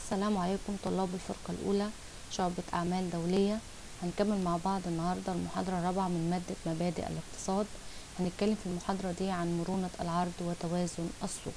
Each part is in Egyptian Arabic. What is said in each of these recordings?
السلام عليكم طلاب الفرقة الأولى شعبة أعمال دولية هنكمل مع بعض النهاردة المحاضرة الرابعة من مادة مبادئ الاقتصاد هنتكلم في المحاضرة دي عن مرونة العرض وتوازن السوق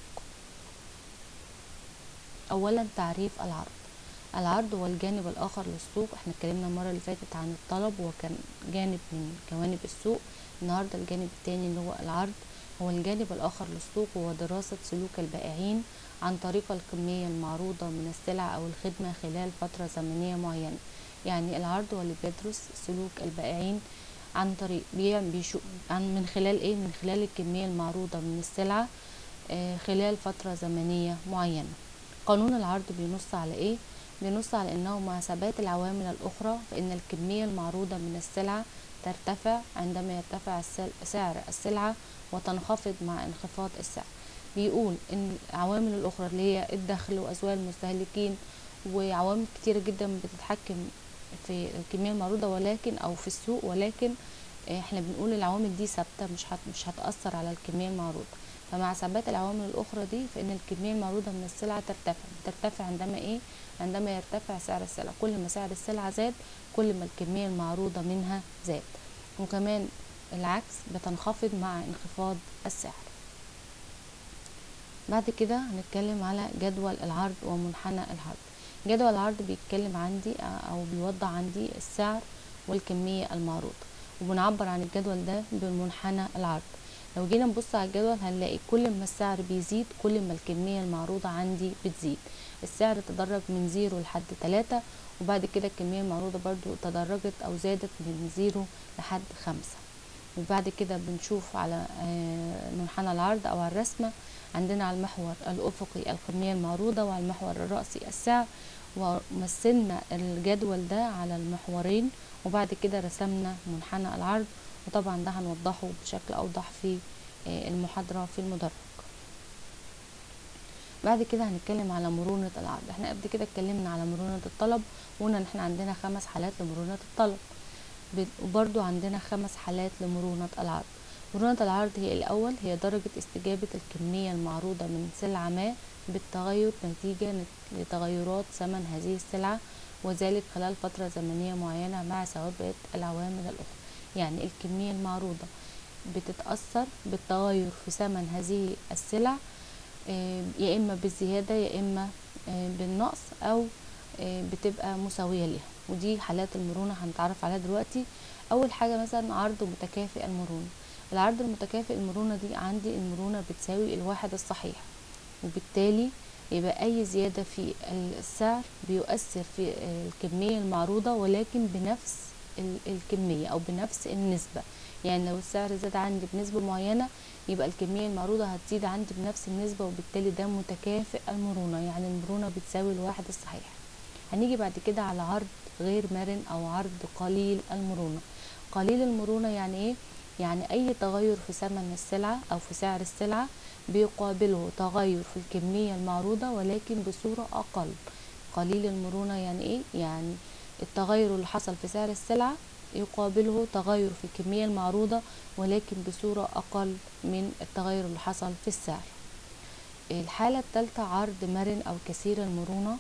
أولا تعريف العرض العرض هو الجانب الآخر للسوق احنا اتكلمنا المرة اللي فاتت عن الطلب وكان جانب من جوانب السوق النهاردة الجانب التاني اللي هو العرض هو الجانب الآخر للسوق وهو دراسة سلوك البائعين عن طريق الكمية المعروضة من السلع أو الخدمة خلال فترة زمنية معينة يعني العرض هو اللي بيدرس سلوك البائعين عن طريق بيشو عن من خلال ايه من خلال الكمية المعروضة من السلعة آه خلال فترة زمنية معينة قانون العرض بينص على ايه بينص على انه مع ثبات العوامل الاخرى فان الكمية المعروضة من السلعة ترتفع عندما يرتفع سعر السلعة وتنخفض مع انخفاض السعر بيقول ان العوامل الاخرى اللي هي الدخل واذواق المستهلكين وعوامل كتيرة جدا بتتحكم في الكمية المعروضة ولكن او في السوق ولكن احنا بنقول العوامل دي ثابتة مش هت مش هتأثر على الكمية المعروضة فمع ثبات العوامل الاخرى دي فان الكمية المعروضة من السلعة ترتفع ترتفع عندما ايه عندما يرتفع سعر السلعة كل ما سعر السلعة زاد كل ما الكمية المعروضة منها زاد وكمان العكس بتنخفض مع انخفاض السعر بعد كده هنتكلم على جدول العرض ومنحنى العرض جدول العرض بيتكلم عندي او بيوضح عندي السعر والكمية المعروضة وبنعبر عن الجدول ده بمنحنى العرض لو جينا نبص على الجدول هنلاقي كل ما السعر بيزيد كل ما الكمية المعروضة عندي بتزيد السعر تدرج من زيرو لحد تلاتة وبعد كده الكمية المعروضة برضو تدرجت او زادت من زيرو لحد خمسة وبعد كده بنشوف على منحنى العرض او على الرسمة عندنا على المحور الافقي الكمية المعروضة وعلى المحور الرأسي السعر ومثلنا الجدول ده على المحورين وبعد كده رسمنا منحنى العرض وطبعا ده هنوضحه بشكل اوضح في المحاضرة في المدرج بعد كده هنتكلم على مرونة العرض احنا قبل كده اتكلمنا على مرونة الطلب وقلنا ان احنا عندنا خمس حالات لمرونة الطلب وبرضو عندنا خمس حالات لمرونة العرض مرونة العرض هي الأول هي درجة استجابة الكمية المعروضة من سلعة ما بالتغير نتيجة لتغيرات ثمن هذه السلعة وذلك خلال فترة زمنية معينة مع ثوابت العوامل الأخرى يعني الكمية المعروضة بتتأثر بالتغير في ثمن هذه السلع يا إما بالزيادة يا إما بالنقص أو بتبقى مساوية ليها ودي حالات المرونة هنتعرف عليها دلوقتي أول حاجة مثلا عرض متكافئ المرونة العرض المتكافئ المرونة دي عندي المرونة بتساوي الواحد الصحيح وبالتالي يبقى أي زيادة في السعر بيؤثر في الكمية المعروضة ولكن بنفس الكمية أو بنفس النسبة يعني لو السعر زاد عندي بنسبة معينة يبقى الكمية المعروضة هتزيد عندي بنفس النسبة وبالتالي ده متكافئ المرونة يعني المرونة بتساوي الواحد الصحيح هنيجي بعد كده على عرض غير مرن أو عرض قليل المرونة قليل المرونة يعني إيه؟ يعني أي تغير في ثمن السلعة أو في سعر السلعة بيقابله تغير في الكمية المعروضة ولكن بصورة أقل قليل المرونة يعني إيه؟ يعني التغير اللي حصل في سعر السلعة يقابله تغير في الكمية المعروضة ولكن بصورة أقل من التغير اللي حصل في السعر الحالة الثالثة عرض مرن أو كثير المرونة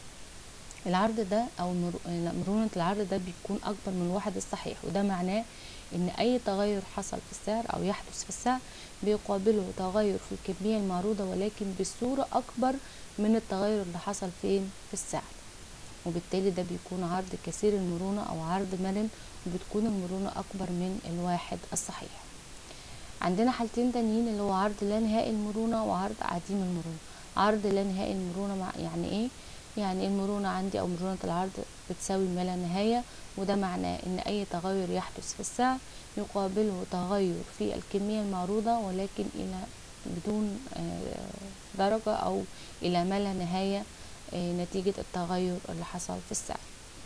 العرض ده أو مرونة العرض ده بيكون أكبر من الواحد الصحيح وده معناه ان اي تغير حصل في السعر او يحدث في السعر بيقابله تغير في الكمية المعروضة ولكن بصورة اكبر من التغير اللي حصل فين في السعر وبالتالي ده بيكون عرض كثير المرونة او عرض مرن وبتكون المرونة اكبر من الواحد الصحيح عندنا حالتين تانيين اللي هو عرض لا نهائي المرونة وعرض عديم المرونة عرض لا نهائي المرونة مع يعني ايه يعني المرونة عندي او مرونة العرض بتساوي ما لا نهاية وده معناه ان اي تغير يحدث في السعر يقابله تغير في الكمية المعروضة ولكن الى بدون درجة او الى ما لا نهاية نتيجة التغير اللي حصل في السعر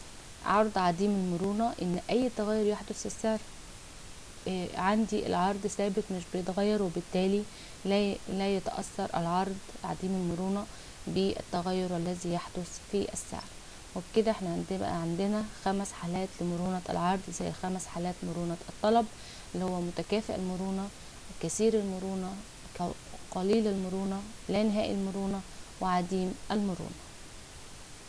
عرض عديم المرونة ان اي تغير يحدث في السعر عندي العرض ثابت مش بيتغير وبالتالي لا لا يتأثر العرض عديم المرونة بالتغير الذي يحدث في السعر وبكده احنا هتبقى عندنا خمس حالات لمرونة العرض زي خمس حالات مرونة الطلب اللي هو متكافئ المرونة كثير المرونة قليل المرونة لا نهائي المرونة وعديم المرونة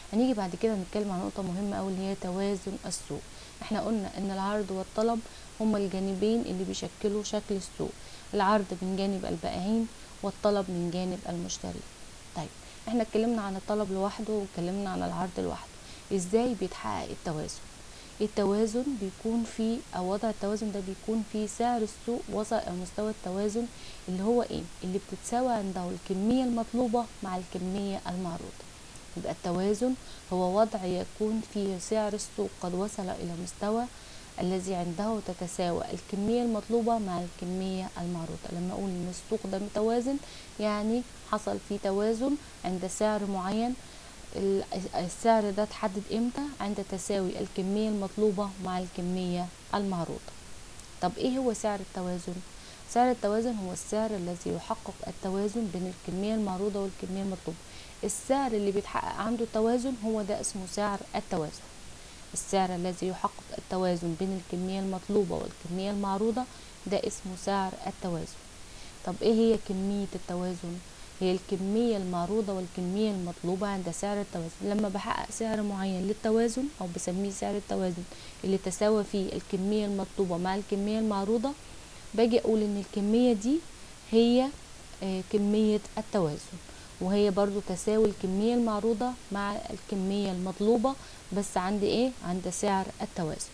هنيجي بعد كده نتكلم عن نقطة مهمة أوي اللي هي توازن السوق احنا قلنا ان العرض والطلب هما الجانبين اللي بيشكلوا شكل السوق العرض من جانب البائعين والطلب من جانب المشتري طيب احنا اتكلمنا عن الطلب لوحده واتكلمنا عن العرض لوحده ازاي بيتحقق التوازن التوازن بيكون في او وضع التوازن ده بيكون في سعر السوق وصل الى مستوى التوازن اللي هو ايه اللي بتتساوى عنده الكمية المطلوبة مع الكمية المعروضة يبقى التوازن هو وضع يكون فيه سعر السوق قد وصل الى مستوى الذي عنده تتساوى الكمية المطلوبة مع الكمية المعروضة لما أقول إن السوق ده متوازن يعني حصل فيه توازن عند سعر معين السعر ده اتحدد امتى عند تساوي الكمية المطلوبة مع الكمية المعروضة طب ايه هو سعر التوازن سعر التوازن هو السعر الذي يحقق التوازن بين الكمية المعروضة والكمية المطلوبة السعر اللي بيتحقق عنده التوازن هو ده اسمه سعر التوازن السعر الذي يحقق التوازن بين الكمية المطلوبة والكمية المعروضة ده اسمه سعر التوازن طب ايه هي كمية التوازن هي الكمية المعروضة والكمية المطلوبة عند سعر التوازن لما بحقق سعر معين للتوازن أو بسميه سعر التوازن اللي تساوى فيه الكمية المطلوبة مع الكمية المعروضة باجي أقول إن الكمية دي هي كمية التوازن وهي برضو تساوي الكمية المعروضة مع الكمية المطلوبة بس عند ايه عند سعر التوازن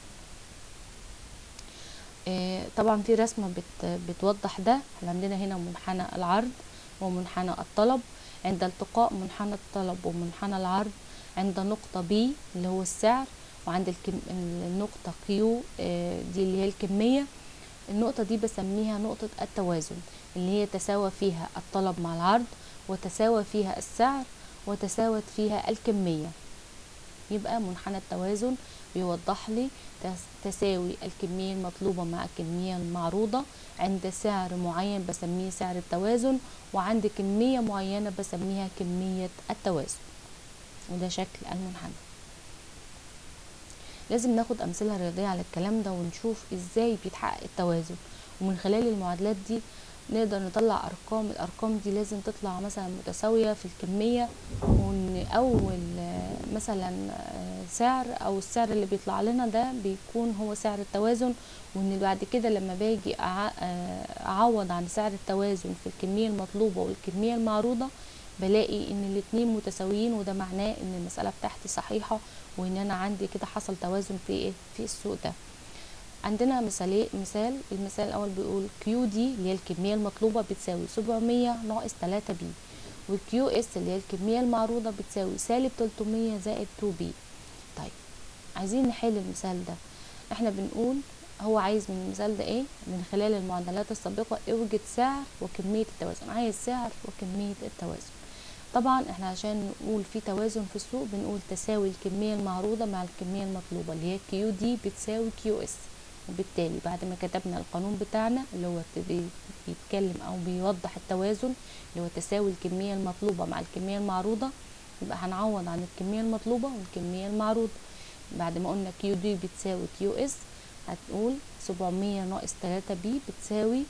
إيه طبعا في رسمة بت بتوضح ده احنا عندنا هنا منحنى العرض ومنحنى الطلب عند التقاء منحنى الطلب ومنحنى العرض عند نقطة B اللي هو السعر وعند الكم... النقطة Q دي اللي هي الكمية النقطة دي بسميها نقطة التوازن اللي هي تساوى فيها الطلب مع العرض وتساوى فيها السعر وتساوت فيها الكمية يبقى منحنى التوازن بيوضح لي تساوي الكمية المطلوبة مع الكمية المعروضة عند سعر معين بسميه سعر التوازن وعند كمية معينة بسميها كمية التوازن وده شكل المنحنى لازم ناخد أمثلة رياضية على الكلام ده ونشوف ازاي بيتحقق التوازن ومن خلال المعادلات دي نقدر نطلع ارقام الارقام دي لازم تطلع مثلا متساويه في الكميه وان اول مثلا سعر او السعر اللي بيطلع لنا ده بيكون هو سعر التوازن وان بعد كده لما باجي اعوض عن سعر التوازن في الكميه المطلوبه والكميه المعروضه بلاقي ان الاتنين متساويين وده معناه ان المساله بتاعتي صحيحه وان انا عندي كده حصل توازن في ايه في السوق ده عندنا مثال مثال المثال الاول بيقول كيو دي اللي هي الكميه المطلوبه بتساوي 700 ناقص 3 بي والكيو اس اللي هي الكميه المعروضه بتساوي سالب 300 زائد 2 بي طيب عايزين نحل المثال ده احنا بنقول هو عايز من المثال ده ايه من خلال المعادلات السابقه اوجد سعر وكميه التوازن عايز سعر وكميه التوازن طبعا احنا عشان نقول في توازن في السوق بنقول تساوي الكميه المعروضه مع الكميه المطلوبه اللي هي كيو دي بتساوي كيو اس وبالتالي بعد ما كتبنا القانون بتاعنا اللي هو بيتكلم او بيوضح التوازن اللي هو تساوي الكمية المطلوبة مع الكمية المعروضة يبقى هنعوض عن الكمية المطلوبة والكمية المعروضة بعد ما قلنا كيو دي بتساوي كيو اس هتقول 700 ناقص 3 بي بتساوي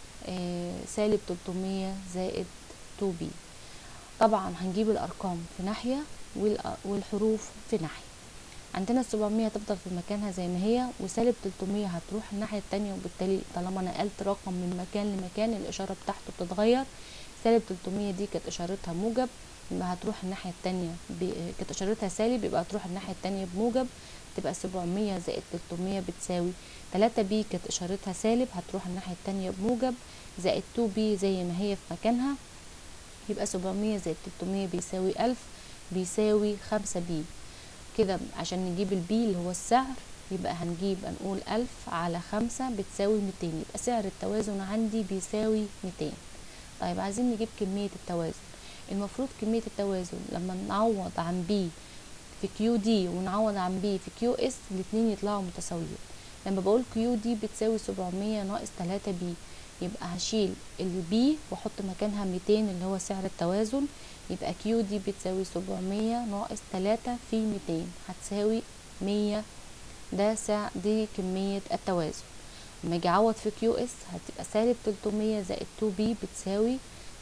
آه سالب 300 زائد 2 بي طبعا هنجيب الارقام في ناحية والحروف في ناحية عندنا السبعمية هتفضل في مكانها زي ما هي وسالب تلتمية هتروح الناحية التانية وبالتالي طالما نقلت رقم من مكان لمكان الإشارة بتاعته بتتغير سالب تلتمية دي كانت إشارتها موجب يبقى هتروح الناحية التانية ب... كانت إشارتها سالب يبقى هتروح الناحية التانية بموجب تبقى سبعمية زائد تلتمية بتساوي تلاتة بي كانت إشارتها سالب هتروح الناحية التانية بموجب زائد تو بي زي ما هي في مكانها يبقى سبعمية زائد تلتمية بيساوي ألف بيساوي خمسة بي كده عشان نجيب البي اللي هو السعر يبقى هنجيب هنقول ألف على خمسة بتساوي ميتين يبقى سعر التوازن عندي بيساوي ميتين طيب عايزين نجيب كمية التوازن المفروض كمية التوازن لما نعوض عن بي في كيو دي ونعوض عن بي في كيو اس الاتنين يطلعوا متساويين لما بقول كيو دي بتساوي سبعمية ناقص تلاتة بي يبقى هشيل البي واحط مكانها ميتين اللي هو سعر التوازن يبقى كيو دي بتساوي سبعمية ناقص تلاتة في ميتين هتساوي مية ده سع دي كمية التوازن لما اجي اعوض في كيو اس هتبقى سالب تلتمية زائد تو بي بتساوي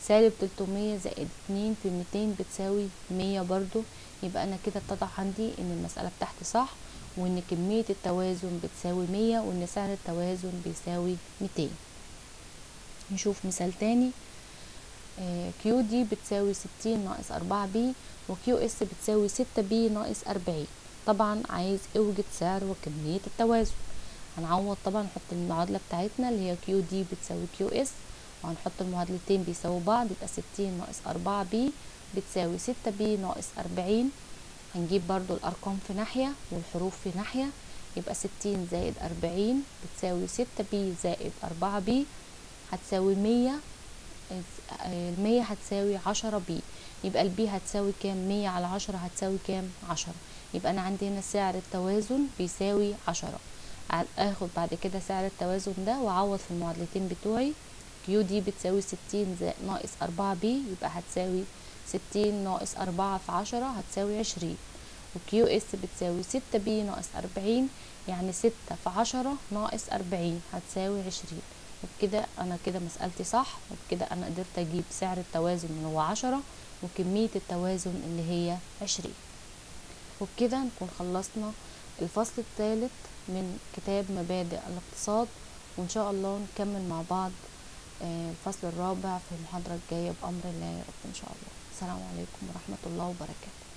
سالب تلتمية زائد اتنين في ميتين بتساوي مية برضو يبقى انا كده اتضح عندي ان المسألة بتاعتي صح وان كمية التوازن بتساوي مية وان سعر التوازن بيساوي ميتين نشوف مثال تاني كيو دي بتساوي ستين ناقص أربعة بي وكيو اس بتساوي ستة بي ناقص أربعين طبعا عايز اوجد سعر وكمية التوازن هنعوض طبعا نحط المعادلة بتاعتنا اللي هي كيو دي بتساوي كيو اس وهنحط المعادلتين بيساووا بعض يبقى ستين ناقص أربعة بي بتساوي ستة بي ناقص أربعين هنجيب برضو الأرقام في ناحية والحروف في ناحية يبقى ستين زائد أربعين بتساوي ستة بي زائد أربعة بي هتساوي مية المية هتساوي عشرة بي يبقى البي هتساوي كام مية على عشرة هتساوي كام عشرة يبقى أنا عندي هنا سعر التوازن بيساوي عشرة اخد بعد كده سعر التوازن ده واعوض في المعادلتين بتوعي كيو دي بتساوي ستين زائد ناقص أربعة بي يبقى هتساوي ستين ناقص أربعة في عشرة هتساوي عشرين وكيو اس بتساوي ستة بي ناقص أربعين يعني ستة في عشرة ناقص أربعين هتساوي عشرين وبكده أنا كده مسألتي صح وبكده أنا قدرت أجيب سعر التوازن اللي هو عشرة وكمية التوازن اللي هي عشرين وبكده نكون خلصنا الفصل الثالث من كتاب مبادئ الاقتصاد وإن شاء الله نكمل مع بعض الفصل الرابع في المحاضرة الجاية بأمر الله يا رب إن شاء الله السلام عليكم ورحمة الله وبركاته